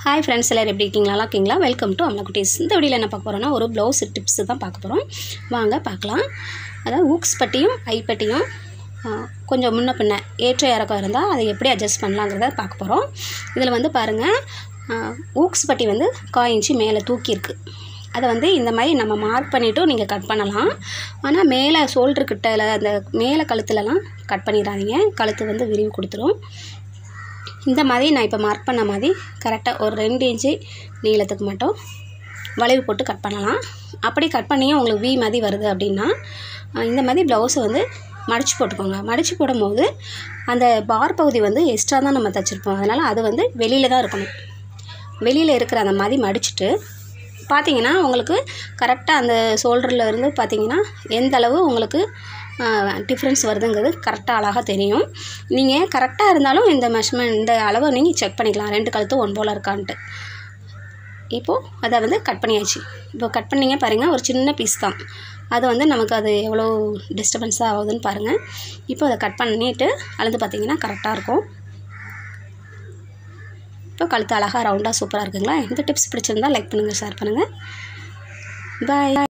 hi friends எல்லோரும் எப்படி இருக்கீங்களா நல்லா இருக்கீங்களா வெல்கம் டு அம்மா குட்டீஸ் இந்த வீடியோவில் என்ன பார்க்க போகிறோம்னா ஒரு ப்ளவுஸ் டிப்ஸ் தான் பார்க்க போகிறோம் வாங்க பார்க்கலாம் அதாவது ஊக்ஸ் பட்டியும் ஐப்பட்டியும் ஆ, கொஞ்சம் முன்ன பின்ன ஏற்ற இறக்கம் இருந்தால் அதை எப்படி அட்ஜஸ்ட் பண்ணலாங்கிறத பார்க்க போகிறோம் இதில் வந்து பாருங்கள் ஊக்ஸ் பட்டி வந்து காய் இன்ச்சு மேலே தூக்கியிருக்கு அதை வந்து இந்த மாதிரி நம்ம மார்க் பண்ணிவிட்டும் நீங்கள் கட் பண்ணலாம் ஆனால் மேலே ஷோல்டர் கிட்டல அந்த மேலே கழுத்துலலாம் கட் பண்ணிடாதீங்க கழுத்து வந்து விரிவு கொடுத்துரும் இந்த மாதிரி நான் இப்போ மார்க் பண்ண மாதிரி கரெக்டாக ஒரு ரெண்டு இன்ச்சு நீளத்துக்கு மட்டும் வளைவு போட்டு கட் பண்ணலாம் அப்படி கட் பண்ணியும் உங்களுக்கு வி மாதிரி வருது அப்படின்னா அஹ், இந்த மாதிரி ப்ளவுஸை வந்து மடித்து போட்டுக்கோங்க மடித்து போடும்போது அந்த பார் பகுதி வந்து எக்ஸ்ட்ரா தான் நம்ம தைச்சிருப்போம் அதனால் அது வந்து வெளியில் தான் இருக்கணும் வெளியில் இருக்கிற அந்த மாதிரி மடிச்சுட்டு பார்த்தீங்கன்னா உங்களுக்கு கரெக்டாக அந்த ஷோல்டரில் இருந்து பார்த்தீங்கன்னா எந்த அளவு உங்களுக்கு டிஃப்ரென்ஸ் வருதுங்கிறது கரெக்டாக அழகாக தெரியும் நீங்கள் கரெக்டாக இருந்தாலும் இந்த மெஷர்மெண்ட் இந்த அளவை நீங்கள் செக் பண்ணிக்கலாம் ரெண்டு கழுத்தும் ஒன் போல் இருக்கான்ட்டு இப்போது அதை வந்து கட் பண்ணியாச்சு இப்போ கட் பண்ணிங்க பாருங்கள் ஒரு சின்ன பீஸ் தான் அது வந்து நமக்கு அது எவ்வளோ டிஸ்டர்பன்ஸாக ஆகுதுன்னு பாருங்கள் இப்போ அதை கட் பண்ணிவிட்டு அளந்து பார்த்தீங்கன்னா கரெக்டாக இருக்கும் இப்போ கழுத்து அழகாக ரவுண்டாக சூப்பராக இருக்குங்களா இந்த டிப்ஸ் பிடிச்சிருந்தா லைக் பண்ணுங்கள் ஷேர் பண்ணுங்கள் பாய்